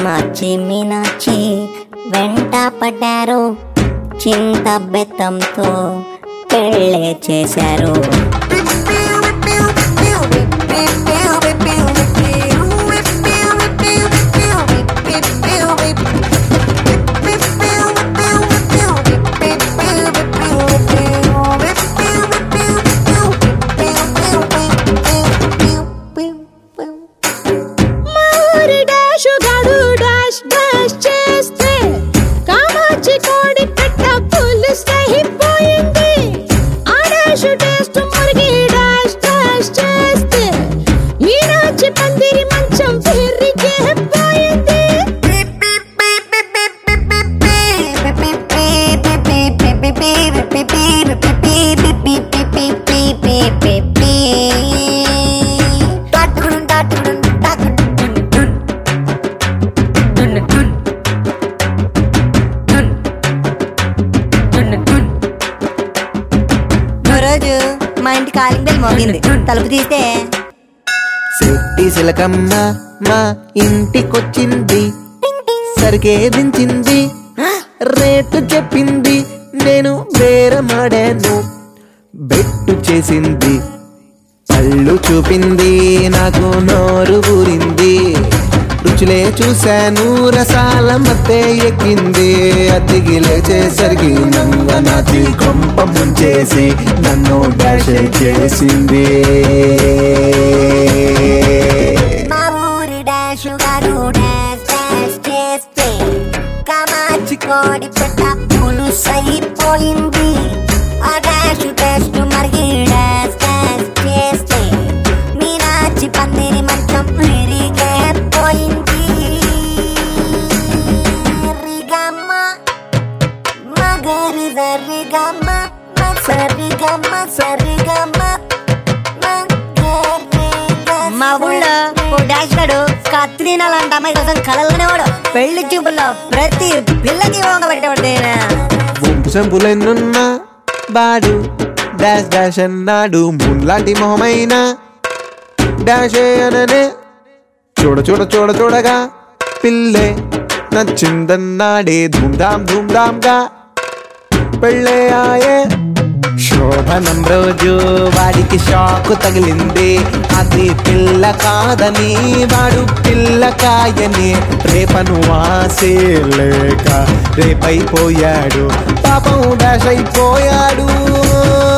కామాచి మీనాచి వెంట పడ్డారు చింత బెత్తంతో పెళ్ళే చేశారు మారి డాష్ గాడు డాష్ డాష్ చేస్తే కామాచి కోడి పెట్ట పులుసు అయిపోయింది ఆ డాష్ టేస్ట్ మురిగి డాష్ డాష్ చేస్తే మీనాచి పందిరి మంచం పెరిగిపోయింది రోజు మా ఇంటి కాలింగ్ బెల్ మోగింది తలుపు తీస్తే శెట్టి శిలకమ్మ మా ఇంటికొచ్చింది సరిగే దించింది రేటు చెప్పింది నేను బేరమాడాను బెట్టు చేసింది పళ్ళు చూపింది నాకు నోరు ఊరింది రుచులే చూశాను రసాల మత్తే ఎక్కింది అతికి లేచేసరికి నంగ నాతి కొంప ముంచేసి నన్ను డాష్ చేసింది మా ఊరి డాష్ గారు డాష్ డాష్ చేస్తే కామాచి కోడి పెట్ట పులుసు అయిపోయింది ఆ డాష్ టెస్ట్ మరిగి డాష్ డాష్ చేస్తే మీనాచి పందిరి మంచం విరిగే పోయింది రిగమ్మ మగరి సరిగమ్మ సరిగమ్మ సరిగమ్మ మా ఊళ్ళో ఓ డాష్ గడు కత్రినా లాంటి అమ్మాయి కోసం కలలునే వాడు పెళ్లి చూపుల్లో ప్రతి పిల్లకి పెట్టబడి వంశంపులెన్నున్నా బాడు డాష్ డాష్ అన్నాడు మున్లాంటి మొహమైన డాషే అననే చూడ చూడ చూడ చూడగా పిల్లే నచ్చిందన్నాడే ధూమ్ధామ్ ధూమ్ధామ్గా పెళ్ళే ఆయే శోభనం రోజు వాడికి షాకు తగిలింది అది పిల్ల కాదని వాడు పిల్ల కాయని రేపను ఆసే లేక రేపైపోయాడు పాపం డాష్ అయిపోయాడు